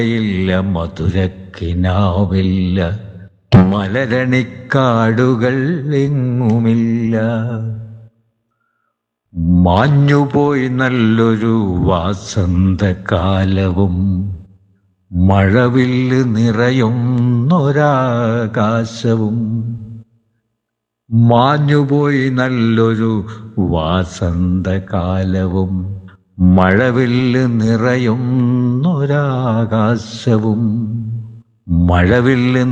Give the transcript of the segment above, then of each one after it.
ഇല്ല മധുരക്കിനാവില്ല മലരണിക്കാടുകൾ എങ്ങുമില്ല മാഞ്ഞുപോയി നല്ലൊരു വാസന്തകാലവും മഴവില്ല് നിറയുന്നൊരാകാശവും മാഞ്ഞുപോയി നല്ലൊരു വാസന്തകാലവും മഴവില്ല് നിറയുന്നൊരാകാശവും മഴവില്ല്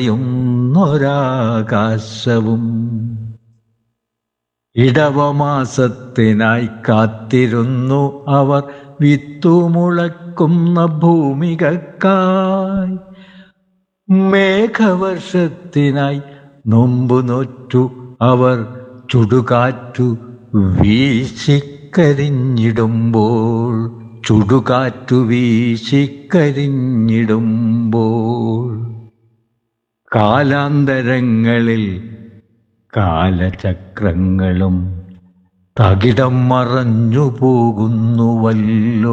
നിറയുന്നൊരാകാശവും ഇടവമാസത്തിനായി കാത്തിരുന്നു അവർ വിത്തുമുളക്കുന്ന ഭൂമികക്കായി മേഘവർഷത്തിനായി നൊമ്പു നോറ്റു അവർ ചുടുകാറ്റു വീശിക്കരിഞ്ഞിടുമ്പോൾ ചുടുകാറ്റു വീശിക്കരിഞ്ഞിടുമ്പോൾ കാലാന്തരങ്ങളിൽ കാലചക്രങ്ങളും തകിടം മറഞ്ഞു പോകുന്നുവല്ലോ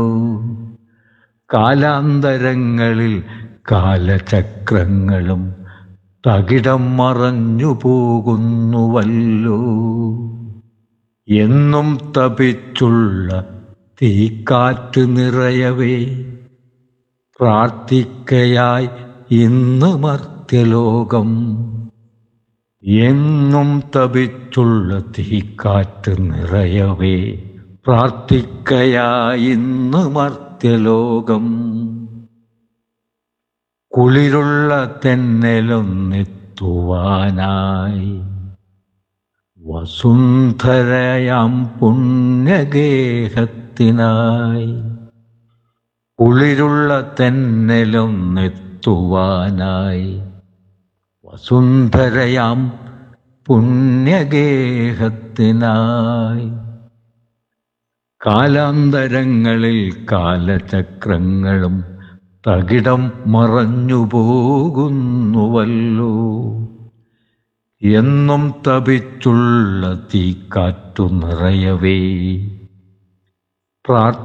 കാലാന്തരങ്ങളിൽ കാലചക്രങ്ങളും തകിടം മറഞ്ഞു പോകുന്നുവല്ലോ എന്നും തപിച്ചുള്ള തീക്കാറ്റ് നിറയവേ പ്രാർത്ഥിക്കയായി ഇന്ന് മർത്യലോകം എന്നും തപിച്ചുള്ള തീക്കാറ്റ് നിറയവേ പ്രാർത്ഥിക്കയായി ഇന്ന് മർത്യലോകം കുളിരുള്ള തെന്നലൊന്നെത്തുവാനായി വസുന്ധരയാം പുണ്യഗേഹത്തിനായി കുളിരുള്ള തെന്നലൊന്നെത്തുവാനായി വസുന്ധരയാം പുണ്യഗേഹത്തിനായി കാലാന്തരങ്ങളിൽ കാലചക്രങ്ങളും തകിടം മറഞ്ഞു പോകുന്നുവല്ലോ എന്നും തപിച്ചുള്ള തീക്കാറ്റു നിറയവേ പ്രാർത്ഥ